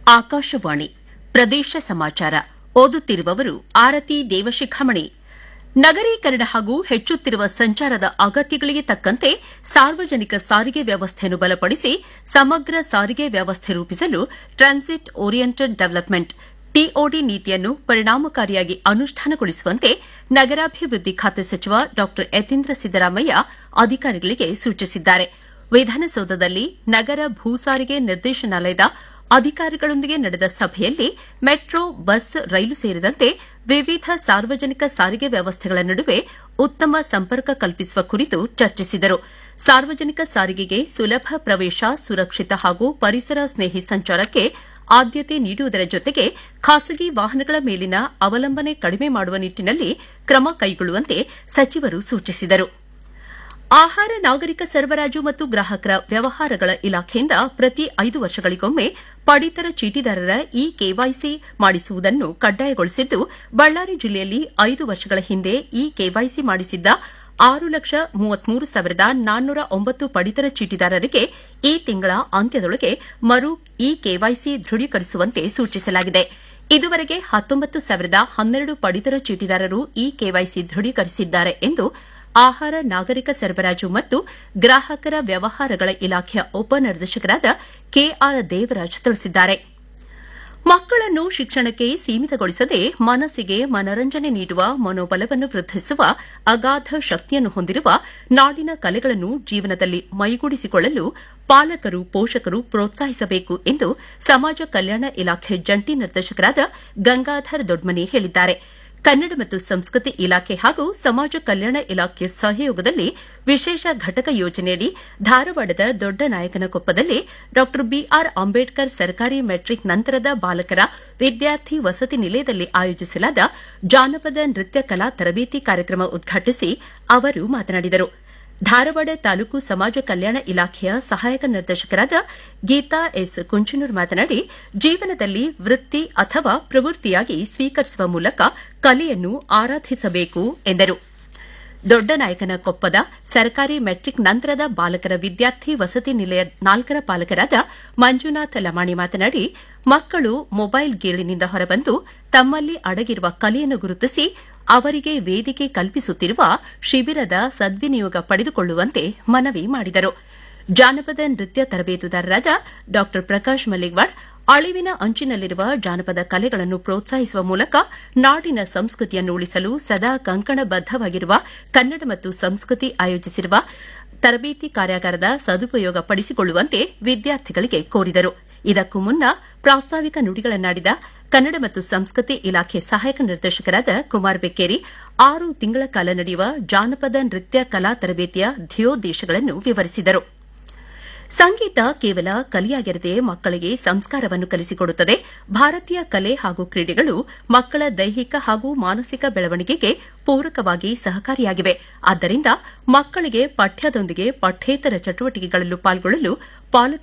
ಆಕಾಶವಾಣಿ ಪ್ರದೇಶ ಸಮಾಚಾರ ಓದುತ್ತಿರುವವರು ಆರತಿ ದೇವಶಿಖಾಮಣಿ ನಗರೀಕರಣ ಹಾಗೂ ಹೆಚ್ಚುತ್ತಿರುವ ಸಂಚಾರದ ಅಗತ್ಯಗಳಿಗೆ ತಕ್ಕಂತೆ ಸಾರ್ವಜನಿಕ ಸಾರಿಗೆ ವ್ಯವಸ್ಥೆಯನ್ನು ಬಲಪಡಿಸಿ ಸಮಗ್ರ ಸಾರಿಗೆ ವ್ಯವಸ್ಥೆ ರೂಪಿಸಲು ಟ್ರಾನ್ಸಿಟ್ ಓರಿಯೆಂಟೆಡ್ ಡೆವಲಪ್ಮೆಂಟ್ ಟಿಒಡಿ ನೀತಿಯನ್ನು ಪರಿಣಾಮಕಾರಿಯಾಗಿ ಅನುಷ್ಠಾನಗೊಳಿಸುವಂತೆ ನಗರಾಭಿವೃದ್ಧಿ ಖಾತೆ ಸಚಿವ ಡಾ ಯತೀಂದ್ರ ಸಿದ್ದರಾಮಯ್ಯ ಅಧಿಕಾರಿಗಳಿಗೆ ಸೂಚಿಸಿದ್ದಾರೆ ವಿಧಾನಸೌಧದಲ್ಲಿ ನಗರ ಭೂ ಸಾರಿಗೆ ನಿರ್ದೇಶನಾಲಯದ ಅಧಿಕಾರಿಗಳೊಂದಿಗೆ ನಡೆದ ಸಭೆಯಲ್ಲಿ ಮೆಟ್ರೋ ಬಸ್ ರೈಲು ಸೇರಿದಂತೆ ವಿವಿಧ ಸಾರ್ವಜನಿಕ ಸಾರಿಗೆ ವ್ಯವಸ್ಥೆಗಳ ನಡುವೆ ಉತ್ತಮ ಸಂಪರ್ಕ ಕಲ್ಪಿಸುವ ಕುರಿತು ಚರ್ಚಿಸಿದರು ಸಾರ್ವಜನಿಕ ಸಾರಿಗೆಗೆ ಸುಲಭ ಪ್ರವೇಶ ಸುರಕ್ಷಿತ ಹಾಗೂ ಪರಿಸರ ಸ್ನೇಹಿ ಸಂಚಾರಕ್ಕೆ ಆದ್ಯತೆ ನೀಡುವುದರ ಜೊತೆಗೆ ಖಾಸಗಿ ವಾಹನಗಳ ಮೇಲಿನ ಅವಲಂಬನೆ ಕಡಿಮೆ ಮಾಡುವ ನಿಟ್ಟಿನಲ್ಲಿ ಕ್ರಮ ಕೈಗೊಳ್ಳುವಂತೆ ಸಚಿವರು ಸೂಚಿಸಿದರು ಆಹಾರ ನಾಗರಿಕ ಸರಬರಾಜು ಮತ್ತು ಗ್ರಾಹಕರ ವ್ಯವಹಾರಗಳ ಇಲಾಖೆಯಿಂದ ಪ್ರತಿ ಐದು ವರ್ಷಗಳಿಗೊಮ್ಮೆ ಪಡಿತರ ಚೀಟಿದಾರರ ಇ ಕೆವೈಸಿ ಮಾಡಿಸುವುದನ್ನು ಕಡ್ಡಾಯಗೊಳಿಸಿದ್ದು ಬಳ್ಳಾರಿ ಜಿಲ್ಲೆಯಲ್ಲಿ ಐದು ವರ್ಷಗಳ ಹಿಂದೆ ಇ ಕೆವೈಸಿ ಮಾಡಿಸಿದ್ದ ಆರು ಲಕ್ಷ ಮೂವತ್ಮೂರು ಸಾವಿರದ ನಾನ್ನೂರ ಒಂಬತ್ತು ಪಡಿತರ ಚೀಟಿದಾರರಿಗೆ ಈ ತಿಂಗಳ ಅಂತ್ಯದೊಳಗೆ ಮರು ಇ ಕೆವೈಸಿ ದೃಢೀಕರಿಸುವಂತೆ ಸೂಚಿಸಲಾಗಿದೆ ಇದುವರೆಗೆ ಹತ್ತೊಂಬತ್ತು ಸಾವಿರದ ಹನ್ನೆರಡು ಪಡಿತರ ಚೀಟಿದಾರರು ಇ ಕೆವೈಸಿ ದೃಢೀಕರಿಸಿದ್ದಾರೆ ಎಂದು ಆಹಾರ ನಾಗರಿಕ ಸರಬರಾಜು ಮತ್ತು ಗ್ರಾಹಕರ ವ್ಯವಹಾರಗಳ ಇಲಾಖೆಯ ಉಪನಿರ್ದೇಶಕರಾದ ಕೆಆರ್ ದೇವರಾಜ್ ತಿಳಿಸಿದ್ದಾರೆ ಮಕ್ಕಳನ್ನು ಶಿಕ್ಷಣಕ್ಕೆ ಸೀಮಿತಗೊಳಿಸದೆ ಮನಸ್ಸಿಗೆ ಮನರಂಜನೆ ನೀಡುವ ಮನೋಬಲವನ್ನು ವೃದ್ಧಿಸುವ ಅಗಾಧ ಶಕ್ತಿಯನ್ನು ಹೊಂದಿರುವ ನಾಡಿನ ಕಲೆಗಳನ್ನು ಜೀವನದಲ್ಲಿ ಮೈಗೂಡಿಸಿಕೊಳ್ಳಲು ಪಾಲಕರು ಪೋಷಕರು ಪ್ರೋತ್ಸಾಹಿಸಬೇಕು ಎಂದು ಸಮಾಜ ಕಲ್ಯಾಣ ಇಲಾಖೆ ಜಂಟಿ ನಿರ್ದೇಶಕರಾದ ಗಂಗಾಧರ್ ದೊಡ್ಮನಿ ಹೇಳಿದ್ದಾರೆ ಕನ್ನಡ ಮತ್ತು ಸಂಸ್ಕೃತಿ ಇಲಾಖೆ ಹಾಗೂ ಸಮಾಜ ಕಲ್ಯಾಣ ಇಲಾಖೆ ಸಹಯೋಗದಲ್ಲಿ ವಿಶೇಷ ಘಟಕ ಯೋಜನೆಯಡಿ ಧಾರವಾಡದ ದೊಡ್ಡನಾಯಕನಕೊಪ್ಪದಲ್ಲಿ ಡಾ ಬಿಆರ್ ಅಂಬೇಡ್ಕರ್ ಸರ್ಕಾರಿ ಮೆಟ್ರಿಕ್ ನಂತರದ ಬಾಲಕರ ವಿದ್ಯಾರ್ಥಿ ವಸತಿ ನಿಲಯದಲ್ಲಿ ಆಯೋಜಿಸಲಾದ ಜಾನಪದ ನೃತ್ಯ ಕಲಾ ತರಬೇತಿ ಕಾರ್ಯಕ್ರಮ ಉದ್ಘಾಟಿಸಿ ಅವರು ಮಾತನಾಡಿದರು ಧಾರವಾಡ ತಾಲೂಕು ಸಮಾಜ ಕಲ್ಯಾಣ ಇಲಾಖೆಯ ಸಹಾಯಕ ನಿರ್ದೇಶಕರಾದ ಗೀತಾ ಎಸ್ ಕುಂಚನೂರ್ ಮಾತನಾಡಿ ಜೀವನದಲ್ಲಿ ವೃತ್ತಿ ಅಥವಾ ಪ್ರವೃತ್ತಿಯಾಗಿ ಸ್ವೀಕರಿಸುವ ಮೂಲಕ ಕಲೆಯನ್ನು ಆರಾಧಿಸಬೇಕು ಎಂದರು ದೊಡ್ಡನಾಯಕನಕೊಪ್ಪದ ಸರ್ಕಾರಿ ಮೆಟ್ರಿಕ್ ನಂತರದ ಬಾಲಕರ ವಿದ್ಯಾರ್ಥಿ ವಸತಿ ನಿಲಯ ನಾಲ್ಕರ ಪಾಲಕರಾದ ಮಂಜುನಾಥ್ ಲಮಾಣಿ ಮಾತನಾಡಿ ಮಕ್ಕಳು ಮೊಬೈಲ್ ಗೇಳಿನಿಂದ ಹೊರಬಂದು ತಮ್ಮಲ್ಲಿ ಅಡಗಿರುವ ಕಲೆಯನ್ನು ಗುರುತಿಸಿ ಅವರಿಗೆ ವೇದಿಕೆ ಕಲ್ಪಿಸುತ್ತಿರುವ ಶಿಬಿರದ ಸದ್ವಿನಿಯೋಗ ಪಡೆದುಕೊಳ್ಳುವಂತೆ ಮನವಿ ಮಾಡಿದರು ಜಾನಪದ ನೃತ್ಯ ತರಬೇತುದಾರರಾದ ಡಾ ಪ್ರಕಾಶ್ ಮಲ್ಲಿಗ್ವಾಡ್ ಅಳಿವಿನ ಅಂಚಿನಲ್ಲಿರುವ ಜಾನಪದ ಕಲೆಗಳನ್ನು ಪ್ರೋತ್ಸಾಹಿಸುವ ಮೂಲಕ ನಾಡಿನ ಸಂಸ್ಕೃತಿಯನ್ನು ಉಳಿಸಲು ಸದಾ ಕಂಕಣಬದ್ದವಾಗಿರುವ ಕನ್ನಡ ಮತ್ತು ಸಂಸ್ಕೃತಿ ಆಯೋಜಿಸಿರುವ ತರಬೇತಿ ಕಾರ್ಯಾಗಾರದ ಸದುಪಯೋಗ ಪಡಿಸಿಕೊಳ್ಳುವಂತೆ ವಿದ್ಯಾರ್ಥಿಗಳಿಗೆ ಕೋರಿದರು ಇದಕ್ಕೂ ಮುನ್ನ ಪ್ರಾಸ್ತಾವಿಕ ನುಡಿಗಳನ್ನಾಡಿದ ಕನ್ನಡ ಮತ್ತು ಸಂಸ್ಕೃತಿ ಇಲಾಖೆ ಸಹಾಯಕ ನಿರ್ದೇಶಕರಾದ ಕುಮಾರ್ ಬೆಕ್ಕೇರಿ ಆರು ತಿಂಗಳ ಕಾಲ ನಡೆಯುವ ಜಾನಪದ ನೃತ್ಯ ಕಲಾ ತರಬೇತಿಯ ಧ್ಯೇಯೋದ್ದೇಶಗಳನ್ನು ವಿವರಿಸಿದರು ಸಂಗೀತ ಕೇವಲ ಕಲೆಯಾಗಿರದೆ ಮಕ್ಕಳಿಗೆ ಸಂಸ್ಕಾರವನ್ನು ಕಲಿಸಿಕೊಡುತ್ತದೆ ಭಾರತೀಯ ಕಲೆ ಹಾಗೂ ಕ್ರೀಡೆಗಳು ಮಕ್ಕಳ ದೈಹಿಕ ಹಾಗೂ ಮಾನಸಿಕ ಬೆಳವಣಿಗೆಗೆ ಪೂರಕವಾಗಿ ಸಹಕಾರಿಯಾಗಿವೆ ಆದ್ದರಿಂದ ಮಕ್ಕಳಿಗೆ ಪಠ್ಯದೊಂದಿಗೆ ಪಠ್ಯೇತರ ಚಟುವಟಿಕೆಗಳಲ್ಲೂ ಪಾಲ್ಗೊಳ್ಳಲು